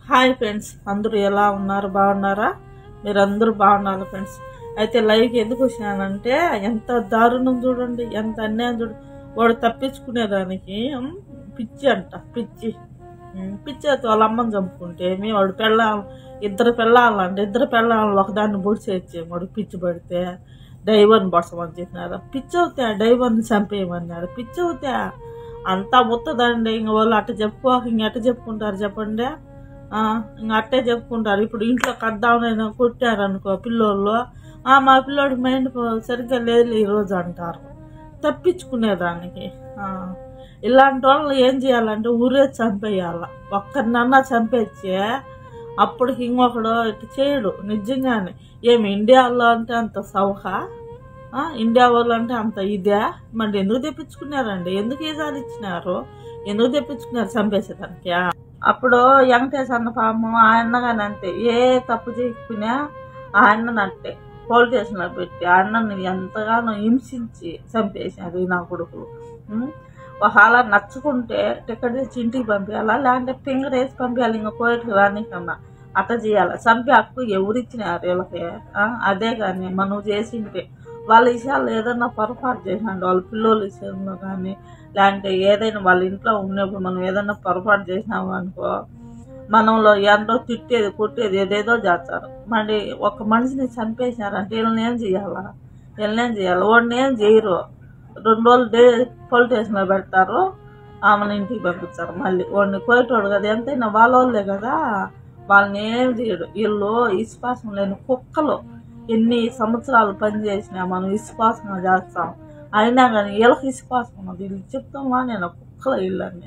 Hi friends అందరూ ఎలా ఉన్నారు బాగున్నారా మీరు అందరూ బాగున్నారు ఫ్రెండ్స్ అయితే లైవ్కి ఎందుకు వచ్చినానంటే ఎంత దారుణం చూడండి ఎంత అన్యాయం చూడండి వాడు తప్పించుకునేదానికి ఉమ్, పిచ్చి అంట పిచ్చి ఉమ్, పిచ్చి అయితే వాళ్ళ అమ్మని చంపుకుంటే మీ వాడు పెళ్ళ ఇద్దరు పెళ్ళాలంటే ఇద్దరు పెళ్ళాలను ఒకదాన్ని బుడిచేయచ్చు వాడు పిచ్చి పడితే డైవర్ని బొడసమని చెప్పినారు పిచ్చి అవుతా డైవర్ని చంపేయమన్నారు పిచ్చి అవుతా అంతా ముత్తదండి ఇంక వాళ్ళు అట్ట చెప్పుకోక ఇంక ఎట్ట చెప్పుకుంటారు చెప్పండి ఆ, ఇంక అట్టే చెప్పుకుంటారు ఇప్పుడు ఇంట్లో కద్దామనైనా కొట్టారనుకో పిల్లోళ్ళు "ఆ, మా పిల్లోడి మైండ్ సరిగ్గా లేదు ఈరోజు అంటారు తప్పించుకునేదానికి ఆ, ఇలాంటి వాళ్ళని ఏం చేయాలంటే ఊరే చంపేయాల ఒక్కరినన్నా చంపేచ్చే అప్పటికి ఇంకొకడు ఇటు చేయడు నిజంగానే ఏమి ఇండియాలో అంటే అంత సౌహ ఆ, ఇండియా వాళ్ళు అంటే అంత ఇదే మరి ఎందుకు తెప్పించుకున్నారండి ఎందుకు ఈసారి ఇచ్చినారు ఎందుకు తెప్పించుకున్నారు చంపేసేదానికి అప్పుడు వెంకటేశ్వర అన్న పాము ఆయన కానీ అంతే ఏ తప్పు చేయకపోయినా ఆయనను అంటే పోలీస్ స్టేషన్లో పెట్టి ఆయనని ఎంతగానో హింసించి చంపేసినారు ఈ నా కొడుకులు ఉం? ఒకవేళ నచ్చుకుంటే టికెట్ తెచ్చి ఇంటికి పంపించాలా లేదంటే ఫింగర్ వేసి పంపించాలి ఇంకా కోయట్కి రానికన్నా అట్లా చేయాలి చంపే హక్కు ఎవరిచ్చినారు వీళ్ళకి ఆ? అదే కానీ మనం చేసింటే వాళ్ళ విషయాలు ఏదన్నా పొరపాటు చేసినాడు వాళ్ళ పిల్లల విషయంలో కానీ లేదంటే ఏదైనా వాళ్ళ ఇంట్లో ఉన్నప్పుడు మనం ఏదైనా పొరపాటు చేసినాము అనుకో మనంలో ఎంతో తిట్టేది కొట్టేది ఏదేదో చేస్తారు మళ్ళీ ఒక మనిషిని చంపేసినారంటే వీళ్ళని ఏం చేయాలా వీళ్ళని ఏం చేయాలి వాడిని ఏం చేయరు రెండు రోజులు డే పోలీస్ స్టేషన్లో పెడతారు ఆమెను ఇంటికి పంపిస్తారు మళ్ళీ వాడిని కోయటోడు కదా ఎంతైనా వాళ్ళ వాళ్ళే కదా వాళ్ళని ఏం చేయడు వీళ్ళు విశ్వాసం లేని కుక్కలు ఎన్ని సంవత్సరాలు పనిచేసినా మనం విశ్వాసంగా చేస్తాం అయినా కానీ వీళ్ళకి విశ్వాసం ఉన్నది వీళ్ళు చెప్తామా నేను కుక్కల ఇళ్ళని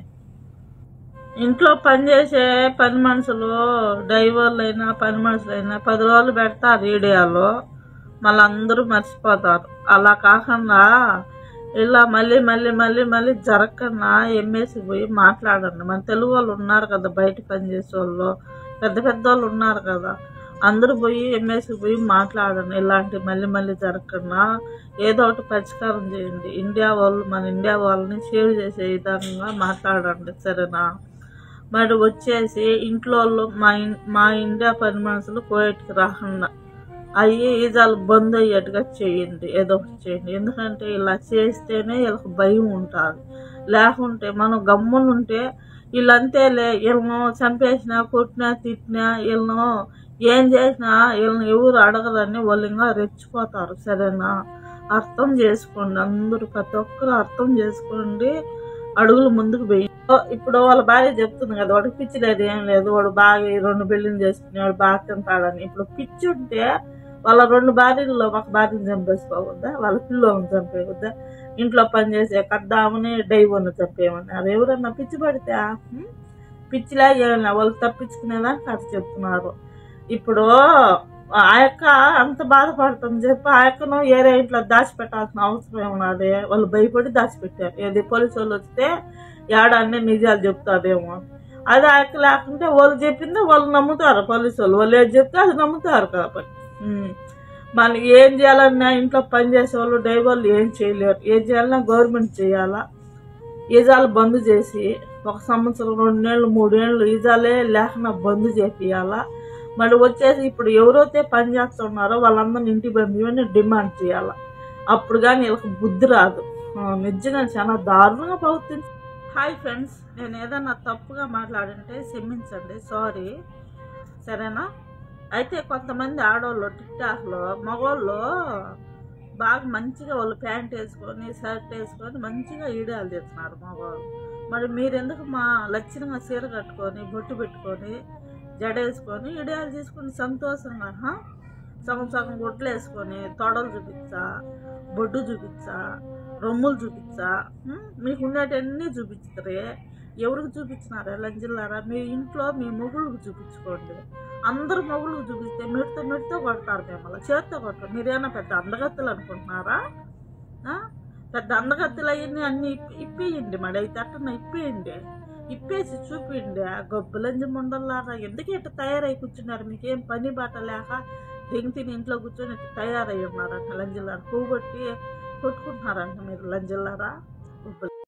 ఇంట్లో పనిచేసే పని మనుషులు డ్రైవర్లు అయినా పని మనుషులైనా పది రోజులు పెడతారు వీడియోలో మళ్ళీ అందరూ మర్చిపోతారు అలా కాకుండా ఇలా మళ్ళీ మళ్ళీ మళ్ళీ మళ్ళీ జరగకుండా ఎంఏసి పోయి మాట్లాడండి మన తెలుగు వాళ్ళు ఉన్నారు కదా బయట పనిచేసే వాళ్ళు పెద్ద పెద్ద వాళ్ళు ఉన్నారు కదా అందరూ పోయి ఎంఏసి పోయి మాట్లాడండి ఇలాంటి మళ్ళీ మళ్ళీ జరగకుండా ఏదో ఒకటి పరిష్కారం చేయండి ఇండియా వాళ్ళు మన ఇండియా వాళ్ళని సేవ్ చేసే విధంగా మాట్లాడండి సరేనా మరి వచ్చేసి ఇంట్లో వాళ్ళు మా ఇన్- మా ఇండియా పని మనుషులు కోయట్కి రాకుండా అయ్యి ఈజాలు బంద్ అయ్యేట్టుగా చేయండి ఏదో ఒకటి చేయండి ఎందుకంటే ఇలా చేస్తేనే వీళ్ళకి భయం ఉంటుంది లేకుంటే మనం గమ్మునుంటే వీళ్ళంతేలే వీళ్ళను చంపేసినా కొట్టినా తిట్టినా వీళ్ళను ఏం చేసినా వీళ్ళని ఎవరు అడగరని వాళ్ళు ఇంకా రెచ్చిపోతారు సరేనా అర్థం చేసుకోండి అందరూ ప్రతి ఒక్కరు అర్థం చేసుకోండి అడుగులు ముందుకు పోయి ఇప్పుడు వాళ్ళ భార్య చెప్తుంది కదా వాడికి పిచ్చి లేదు ఏం లేదు వాడు బాగా ఈ రెండు బిల్డింగ్ చేసుకుని వాడు బాగా తింటాడని ఇప్పుడు పిచ్చి ఉంటే వాళ్ళ రెండు భార్యల్లో ఒక భార్యను చంపేసుకోవద్దా వాళ్ళ పిల్లల్ని చంపేయవద్దా ఇంట్లో పని చేసే కద్దామని డైవర్ని చంపేయమని అది ఎవరన్నా పిచ్చి పడితే ఉం? పిచ్చిలా ఏమైనా వాళ్ళు తప్పించుకునేదానికి అది చెప్తున్నారు ఇప్పుడు ఆ యొక్క అంత బాధపడుతుంది చెప్పి ఆ యొక్కను ఏరే ఇంట్లో దాచిపెట్టాల్సిన అవసరం ఏమన్నది వాళ్ళు భయపడి దాచిపెట్టారు ఏది పోలీసు వాళ్ళు వస్తే ఏడా అన్ని నిజాలు చెప్తాదేమో అది ఆ యొక్క లేకుంటే వాళ్ళు చెప్పింది వాళ్ళు నమ్ముతారు పోలీసు వాళ్ళు వాళ్ళు ఏది చెప్తే అది నమ్ముతారు కాబట్టి ఉమ్. మనం ఏం చేయాలన్నా ఇంట్లో పని చేసే వాళ్ళు డ్రైవర్లు ఏం చేయలేరు ఏం చేయాలన్నా గవర్నమెంట్ చేయాలా ఈజాలు బంద్ చేసి ఒక సంవత్సరం రెండు నెలలు మూడేళ్ళు ఈజాలే లేకుండా బంద్ చేపియాలా మళ్ళీ వచ్చేసి ఇప్పుడు ఎవరైతే పని చేస్తున్నారో వాళ్ళందరిని ఇంటికి పంపించమని డిమాండ్ చేయాలి అప్పుడు కానీ వీళ్ళకి బుద్ధి రాదు ఆ, నిజంగా చాలా దారుణంగా ప్రవర్తించి హాయ్ ఫ్రెండ్స్ నేను ఏదన్నా తప్పుగా మాట్లాడింటే క్షమించండి సారీ సరేనా అయితే కొంతమంది ఆడవాళ్ళు టిక్టాక్లో మగవాళ్ళు బాగా మంచిగా వాళ్ళు ప్యాంట్ వేసుకొని షర్ట్ వేసుకొని మంచిగా ఈడియాలు చేస్తున్నారు మగవాళ్ళు మరి మీరెందుకు మా లక్షణంగా చీర కట్టుకొని బొట్టు పెట్టుకొని జడ వేసుకొని ఇడియాలు తీసుకొని సంతోషంగా హా? సగం సగం గుడ్లు వేసుకొని తొడలు చూపించా బొడ్డు చూపించా రొమ్ములు చూపించా ఉం? మీకు ఉండేటన్నీ చూపిస్తారే ఎవరికి చూపించినారా లంజిల్లారా మీ ఇంట్లో మీ మొగుళ్ళకి చూపించుకోండి అందరు మొగుళ్ళకి చూపిస్తే మెడితో మెడితో కొడతారు మిమ్మల్ని చేత్తో కొడతారు మీరేమైనా పెద్ద అందగత్తులు అనుకుంటున్నారా ఆ? పెద్ద అందగత్తులు అవన్నీ అన్నీ ఇప్పి ఇప్పేయండి మరి అయితే అట్టన ఇప్పేయండి ఇప్పేసి చూపిండి ఆ గొప్పలంజి ముండల్లాగా ఎందుకు ఇట్లా తయారై కూర్చున్నారు మీకేం పని బాట లేక దింగి తిని ఇంట్లో కూర్చొని ఇట్లా తయారై ఉన్నారంట లంజిల్లారా పువ్వు కొట్టి కొట్టుకుంటున్నారంట మీరు లంజిల్లారా